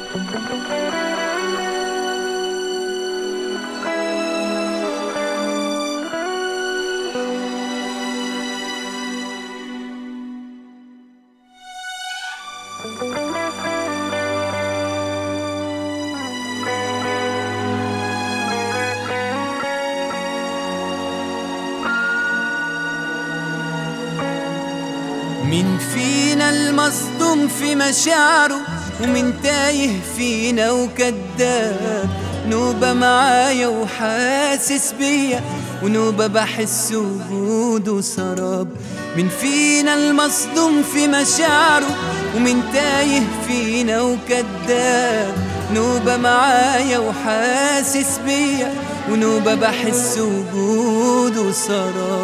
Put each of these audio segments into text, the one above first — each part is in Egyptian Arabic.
مين فينا المصدوم في مشاعره ومين تايه فينا وكذاب نوبة معايا وحاسس بيا ونوبة بحس وجوده سراب مين فينا المصدوم في مشاعره ومين تايه فينا وكذاب نوبة معايا وحاسس بيا ونوبة بحس وجوده سراب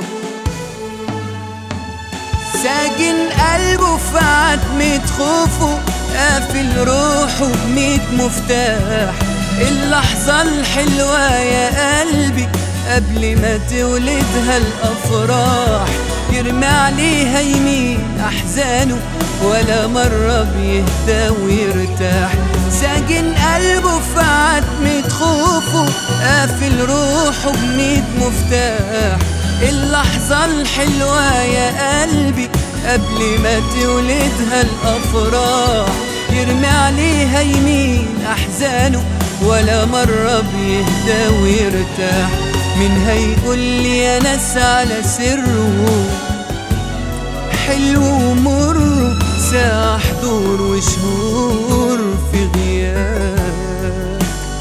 ساجن قلبه في عتمة خوفه قافل روحه بميت مفتاح اللحظة الحلوة يا قلبي قبل ما تولدها الأفراح يرمي عليها يمين أحزانه ولا مرة بيهدى ويرتاح ساجن قلبه في عتمة خوفه قافل روحه بميت مفتاح اللحظة الحلوة يا قلبي قبل ما تولدها الأفراح يرمي عليها يمين أحزانه ولا مرة بيهدى ويرتاح من هيقول لي يا ناس على سره حلو ومر ساعة حضور وشهور في غياب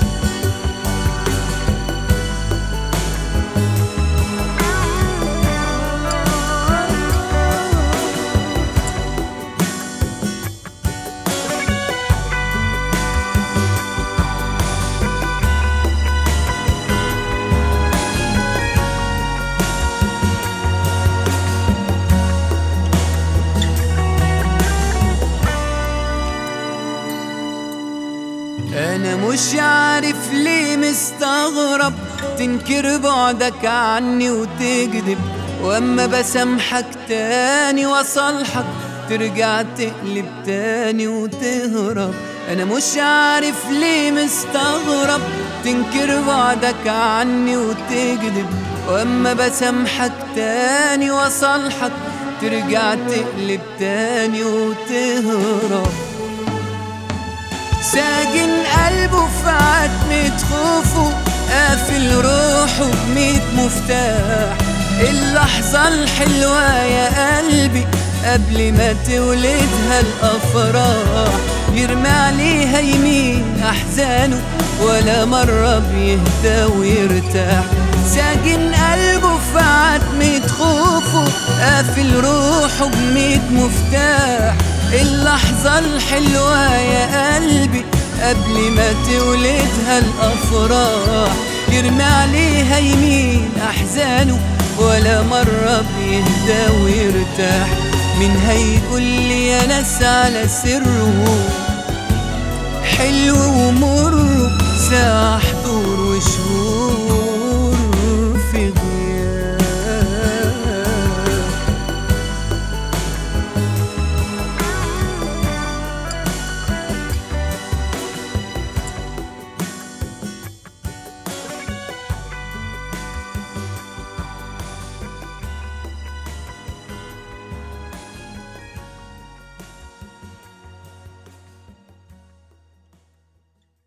انا مش عارف ليه مستغرب تنكر بعدك عني وتكذب واما بسامحك تاني وصالحك ترجع تقلب تاني وتهرب انا مش عارف ليه مستغرب تنكر بعدك عني وتكذب واما بسامحك تاني وصالحك ترجع تقلب تاني وتهرب ساجن قلبه في عتمة خوفه قافل روحه بميت مفتاح اللحظة الحلوة يا قلبي قبل ما تولدها الأفراح يرمي عليها يمين أحزانه ولا مرة بيهدى ويرتاح ساجن قلبه في عتمة خوفه قافل روحه بميت مفتاح اللحظة الحلوة يا قلبي قبل ما تولدها الأفراح يرمي عليها يمين أحزانه ولا مرة بيهدى ويرتاح من هيقول لي يا ناس على سره